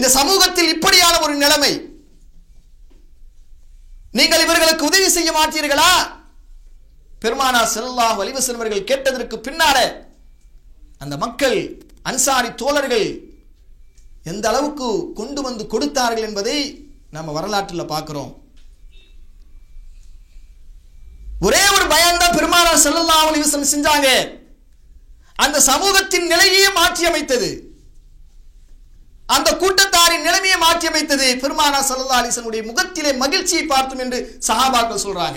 இந்த சமூகத்தில் இப்படியான ஒரு நிலைமை நீங்கள் இவர்களுக்கு உதவி செய்ய மாட்டீர்களா பெருமானா ஸல்லல்லாஹு அலைஹி வஸல்லம் அவர்கள் கேட்டதற்கு பின்னால அந்த மக்கள் அன்சாரி தோழர்கள் எந்த அளவுக்கு கொண்டு வந்து கொடுத்தார்கள் என்பதை நம்ம வரலாற்றில் பார்க்கிறோம் ஒரே ஒரு பயம்தான் பெருமானா ஸல்லல்லாஹு அலைஹி வஸல்லம் செஞ்சாங்க அந்த சமூகத்தின் நிலையே மாற்றி அமைத்தது அந்த கூட்டத்தாரின் நிலைமையை மாற்றி அமைத்தது பெருமானா ஸல்லல்லாஹு அலைஹி வஸல்லம் முகத்திலே மகிழ்ச்சியை பார்த்தோம் என்று சஹாபாக்கள் சொல்றாங்க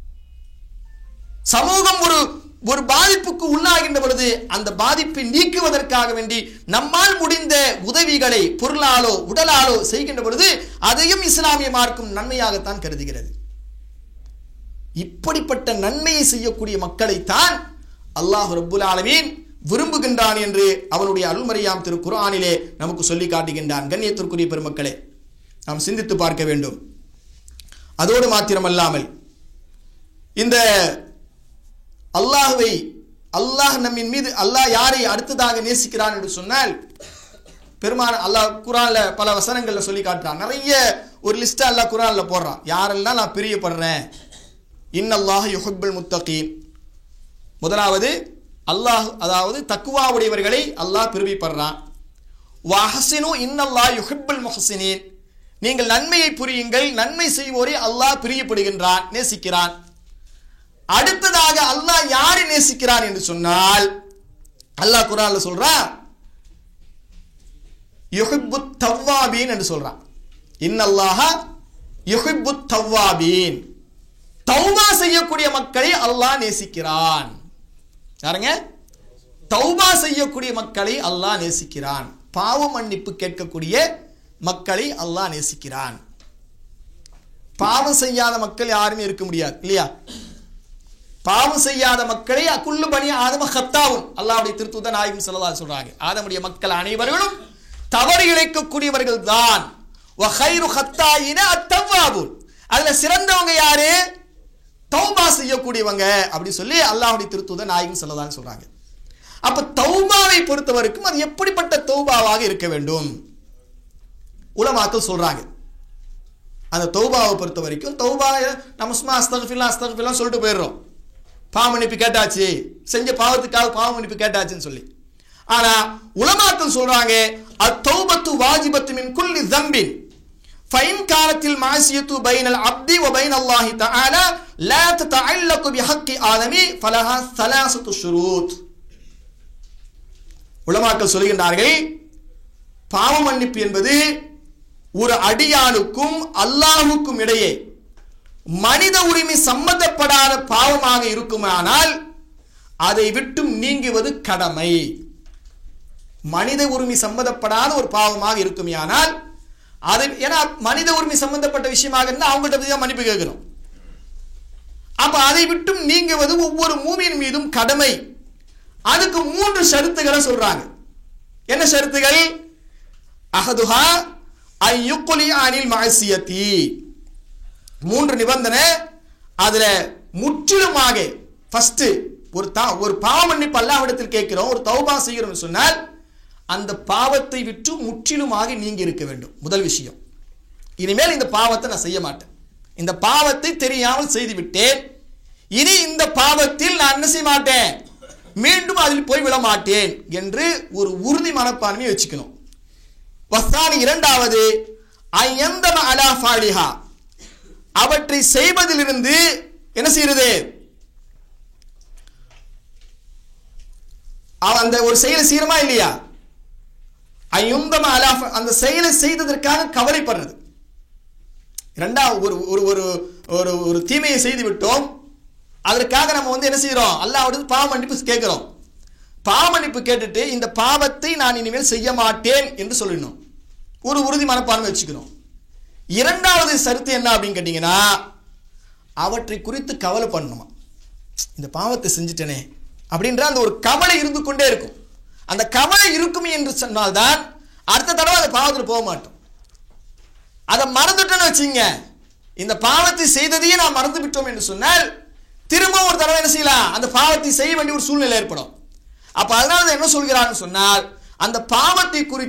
சமூகம் ஒரு ஒரு பாதிப்புக்கு உள்ளாகின்ற பொழுது அந்த பாதிப்பை நீக்குவதற்காக வேண்டி நம்மால் முடிந்த உதவிகளை பொருளாலோ உடலாலோ செய்கின்ற பொழுது அதையும் இஸ்லாமிய மார்க்கும் நன்மையாகத்தான் கருதுகிறது இப்படிப்பட்ட நன்மையை செய்யக்கூடிய மக்களைத்தான் அல்லாஹ் ரப்புல் ஆலமீன் விரும்புகின்றான் என்று அவனுடைய அருள்மறையாம் திரு குர்ஆனிலே நமக்கு சொல்லி காட்டுகின்றான் கண்ணியத்திற்குரிய பெருமக்களே நாம் சிந்தித்து பார்க்க வேண்டும் அதோடு மாத்திரமல்லாமல் இந்த அல்லாஹ்வை அல்லாஹ் நம்மின் மீது அல்லாஹ் யாரை அடுத்ததாக நேசிக்கிறான் என்று சொன்னால் பெருமான அல்லாஹ் குரான்ல பல வசனங்கள்ல சொல்லி காட்டுறான் நிறைய ஒரு லிஸ்ட் அல்லாஹ் குரான்ல போடுறான் யாரெல்லாம் நான் பிரியப்படுறேன் இன்னல்லாஹ் யுஹிப்புல் முத்தகீன் முதலாவது அல்லாஹ் அதாவது தக்குவாவுடையவர்களை அல்லாஹ் பிரிவிப்படுறான் வஹசினு இன்னல்லாஹ் யுஹிப்புல் முஹசினீன் நீங்கள் நன்மையை புரியுங்கள் நன்மை செய்வோரை அல்லாஹ் பிரியப்படுகின்றான் நேசிக்கிறான் அடுத்ததாக அல்லாஹ் யாரை நேசிக்கிறான் என்று சொன்னால் அல்லாஹ் குரான்ல சொல்றான் யுஹிப்பு தவ்வாபீன் என்று சொல்றான் இன்னல்லாஹ யுஹிப்பு தவ்வாபீன் தௌபா செய்யக்கூடிய மக்களை அல்லாஹ் நேசிக்கிறான் யாருங்க தௌபா செய்யக்கூடிய மக்களை அல்லாஹ் நேசிக்கிறான் பாவ மன்னிப்பு கேட்கக்கூடிய மக்களை அல்லாஹ் நேசிக்கிறான் பாவம் செய்யாத மக்கள் யாருமே இருக்க முடியாது இல்லையா பாவம் செய்யாத மக்களை அக்குள்ளு பணி ஆதம ஹத்தாவும் அல்லாவுடைய திருத்துவ நாயகம் சொல்லதா சொல்றாங்க ஆதமுடைய மக்கள் அனைவர்களும் தவறு இழைக்கக்கூடியவர்கள் தான் அதுல சிறந்தவங்க யாரு தௌபா செய்யக்கூடியவங்க அப்படி சொல்லி அல்லாஹுடைய திருத்துவ நாயகம் சொல்லதான் சொல்றாங்க அப்ப தௌபாவை பொறுத்தவரைக்கும் அது எப்படிப்பட்ட தௌபாவாக இருக்க வேண்டும் உலமாக்கள் சொல்றாங்க அந்த தௌபாவை பொறுத்த வரைக்கும் தௌபா நம்ம சும்மா அஸ்தகஃபில்லா அஸ்தகஃபில்லா சொல்லிட்டு போயிடுறோம் பாவ மன்னிப்பு கேட்டாச்சு செஞ்ச பாவத்துக்காக பாவ மன்னிப்பு கேட்டாச்சுன்னு சொல்லி ஆனா உலமாக்கள் சொல்றாங்க அத்தௌபத்து வாஜிபத்து மின் குல்லி தம்பின் ஃபைன் காலத்தில் மாசியத்து பைனல் அப்தி வ பைன் அல்லாஹி தஆலா லா ததஅல்லகு பிஹக்கி ஆதமி ஃபலஹா ثلاثه ஷுரூத் உலமாக்கள் சொல்கின்றார்கள் பாவ மன்னிப்பு என்பது ஒரு அடியானுக்கும் அல்லாஹுக்கும் இடையே மனித உரிமை சம்பந்தப்படாத பாவமாக இருக்குமானால் அதை விட்டும் நீங்குவது கடமை மனித உரிமை சம்பந்தப்படாத ஒரு பாவமாக இருக்குமையானால் அதை ஏன்னா மனித உரிமை சம்பந்தப்பட்ட விஷயமாக இருந்தால் அவங்கள்ட்ட பற்றி தான் மன்னிப்பு கேட்கிறோம் அப்ப அதை விட்டும் நீங்குவது ஒவ்வொரு மூமியின் மீதும் கடமை அதுக்கு மூன்று ஷருத்துகளை சொல்றாங்க என்ன ஷருத்துகள் அகதுஹா ஐயுக்குலி அனில் மாசியத்தி மூன்று நிபந்தனை அதுல முற்றிலுமாக ஃபர்ஸ்ட் ஒரு தா ஒரு பாவ மன்னிப்பு அல்லாவிடத்தில் கேட்கிறோம் ஒரு தௌபா செய்கிறோம் சொன்னால் அந்த பாவத்தை விட்டு முற்றிலுமாக நீங்கி இருக்க வேண்டும் முதல் விஷயம் இனிமேல் இந்த பாவத்தை நான் செய்ய மாட்டேன் இந்த பாவத்தை தெரியாமல் செய்து விட்டேன் இனி இந்த பாவத்தில் நான் என்ன செய்ய மாட்டேன் மீண்டும் அதில் போய் விட மாட்டேன் என்று ஒரு உறுதி மனப்பான்மையை வச்சுக்கணும் வஸ்தானி இரண்டாவது ஐயந்தம அலா ஃபாலிஹா அவற்றை செய்வதிலிருந்து என்ன செய்யறது அந்த ஒரு செயலை செய்யறமா இல்லையா ஐயுந்தம அலா அந்த செயலை செய்ததற்காக கவலைப்படுறது இரண்டாவது ஒரு ஒரு ஒரு ஒரு ஒரு தீமையை செய்து விட்டோம் அதற்காக நம்ம வந்து என்ன செய்யறோம் அல்லாவோட பாவ மன்னிப்பு கேட்கிறோம் பாவ மன்னிப்பு கேட்டுட்டு இந்த பாவத்தை நான் இனிமேல் செய்ய மாட்டேன் என்று சொல்லணும் ஒரு உறுதி மனப்பான்மை வச்சுக்கணும் இரண்டாவது சருத்து என்ன அப்படின்னு கேட்டீங்கன்னா அவற்றை குறித்து கவலை பண்ணணுமா இந்த பாவத்தை செஞ்சுட்டேனே அப்படின்ற அந்த ஒரு கவலை இருந்து கொண்டே இருக்கும் அந்த கவலை இருக்கும் என்று சொன்னால்தான் அடுத்த தடவை அந்த பாவத்தில் போக மாட்டோம் அதை மறந்துட்டோன்னு வச்சுங்க இந்த பாவத்தை செய்ததையே நான் மறந்து விட்டோம் என்று சொன்னால் திரும்ப ஒரு தடவை என்ன செய்யலாம் அந்த பாவத்தை செய்ய வேண்டிய ஒரு சூழ்நிலை ஏற்படும் அப்ப அதனால என்ன சொல்கிறான்னு சொன்னால் அந்த பாவத்தை குறித்து